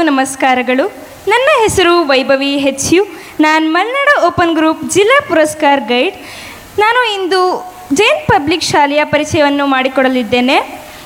ನಮಸ್ಕಾರಗಳು ನನ್ನ ಹೆಸರು ವೈಭವಿ ಹೆಚ್ ಯು ನಾನು ಮಲ್ನಾಡ ಓಪನ್ ಗ್ರೂಪ್ ಜಿಲ್ಲಾ ಪುರಸ್ಕಾರ್ ಗೈಡ್ ನಾನು ಇಂದು ಜೈನ್ ಪಬ್ಲಿಕ್ ಶಾಲೆಯ ಪರಿಚಯವನ್ನು ಮಾಡಿಕೊಡಲಿದ್ದೇನೆ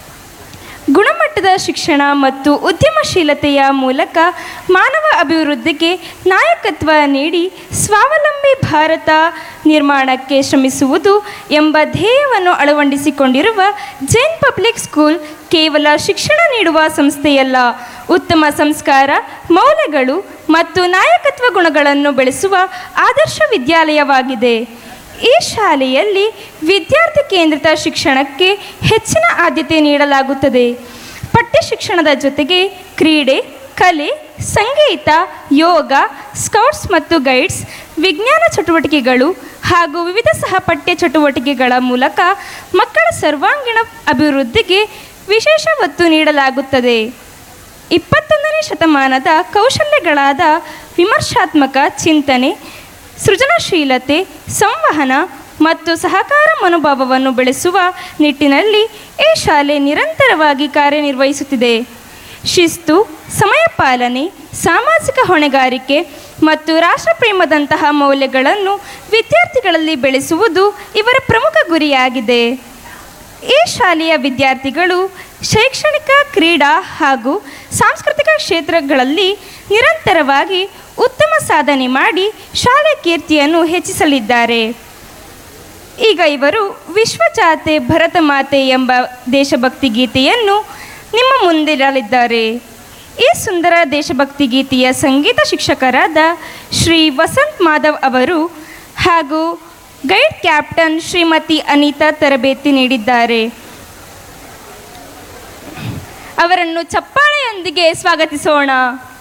ಗುಣಮಟ್ಟದ ಶಿಕ್ಷಣ ಮತ್ತು ಉದ್ಯಮಶೀಲತೆಯ ಮೂಲಕ ಮಾನವ ಅಭಿವೃದ್ಧಿಗೆ ನಾಯಕತ್ವ ನೀಡಿ ಸ್ವಾವಲಂಬಿ ಭಾರತ ನಿರ್ಮಾಣಕ್ಕೆ ಶ್ರಮಿಸುವುದು ಎಂಬ ಧ್ಯೇಯವನ್ನು ಅಳವಡಿಸಿಕೊಂಡಿರುವ ಜೈನ್ ಪಬ್ಲಿಕ್ ಸ್ಕೂಲ್ ಕೇವಲ ಶಿಕ್ಷಣ ನೀಡುವ ಸಂಸ್ಥೆಯಲ್ಲ ಉತ್ತಮ ಸಂಸ್ಕಾರ ಮೌಲ್ಯಗಳು ಮತ್ತು ನಾಯಕತ್ವ ಗುಣಗಳನ್ನು ಬೆಳೆಸುವ ಆದರ್ಶ ವಿದ್ಯಾಲಯವಾಗಿದೆ ಈ ಶಾಲೆಯಲ್ಲಿ ವಿದ್ಯಾರ್ಥಿ ಕೇಂದ್ರಿತ ಶಿಕ್ಷಣಕ್ಕೆ ಹೆಚ್ಚಿನ ಆದ್ಯತೆ ನೀಡಲಾಗುತ್ತದೆ ಪಠ್ಯ ಶಿಕ್ಷಣದ ಜೊತೆಗೆ ಕ್ರೀಡೆ ಕಲೆ ಸಂಗೀತ ಯೋಗ ಸ್ಕೌಟ್ಸ್ ಮತ್ತು ಗೈಡ್ಸ್ ವಿಜ್ಞಾನ ಚಟುವಟಿಕೆಗಳು ಹಾಗೂ ವಿವಿಧ ಸಹಪಠ್ಯ ಚಟುವಟಿಕೆಗಳ ಮೂಲಕ ಮಕ್ಕಳ ಸರ್ವಾಂಗೀಣ ಅಭಿವೃದ್ಧಿಗೆ ವಿಶೇಷ ಒತ್ತು ನೀಡಲಾಗುತ್ತದೆ ಇಪ್ಪತ್ತೊಂದನೇ ಶತಮಾನದ ಕೌಶಲ್ಯಗಳಾದ ವಿಮರ್ಶಾತ್ಮಕ ಚಿಂತನೆ ಸೃಜನಶೀಲತೆ ಸಂವಹನ ಮತ್ತು ಸಹಕಾರ ಮನೋಭಾವವನ್ನು ಬೆಳೆಸುವ ನಿಟ್ಟಿನಲ್ಲಿ ಈ ಶಾಲೆ ನಿರಂತರವಾಗಿ ಕಾರ್ಯನಿರ್ವಹಿಸುತ್ತಿದೆ ಶಿಸ್ತು ಸಮಯ ಪಾಲನೆ ಸಾಮಾಜಿಕ ಹೊಣೆಗಾರಿಕೆ ಮತ್ತು ರಾಷ್ಟ್ರಪ್ರೇಮದಂತಹ ಮೌಲ್ಯಗಳನ್ನು ವಿದ್ಯಾರ್ಥಿಗಳಲ್ಲಿ ಬೆಳೆಸುವುದು ಇವರ ಪ್ರಮುಖ ಗುರಿಯಾಗಿದೆ ಈ ಶಾಲೆಯ ವಿದ್ಯಾರ್ಥಿಗಳು ಶೈಕ್ಷಣಿಕ ಕ್ರೀಡಾ ಹಾಗೂ ಸಾಂಸ್ಕೃತಿಕ ಕ್ಷೇತ್ರಗಳಲ್ಲಿ ನಿರಂತರವಾಗಿ ಉತ್ತಮ ಸಾಧನೆ ಮಾಡಿ ಶಾಲೆ ಕೀರ್ತಿಯನ್ನು ಹೆಚ್ಚಿಸಲಿದ್ದಾರೆ ಈಗ ಇವರು ವಿಶ್ವಜಾತೆ ಭರತ ಮಾತೆ ಎಂಬ ದೇಶಭಕ್ತಿ ಗೀತೆಯನ್ನು ನಿಮ್ಮ ಮುಂದಿರಲಿದ್ದಾರೆ ಈ ಸುಂದರ ದೇಶಭಕ್ತಿ ಗೀತೆಯ ಸಂಗೀತ ಶಿಕ್ಷಕರಾದ ಶ್ರೀ ವಸಂತ್ ಮಾಧವ್ ಅವರು ಹಾಗೂ ಗೈಡ್ ಕ್ಯಾಪ್ಟನ್ ಶ್ರೀಮತಿ ಅನಿತಾ ತರಬೇತಿ ನೀಡಿದ್ದಾರೆ ಅವರನ್ನು ಚಪ್ಪಾಳೆಯೊಂದಿಗೆ ಸ್ವಾಗತಿಸೋಣ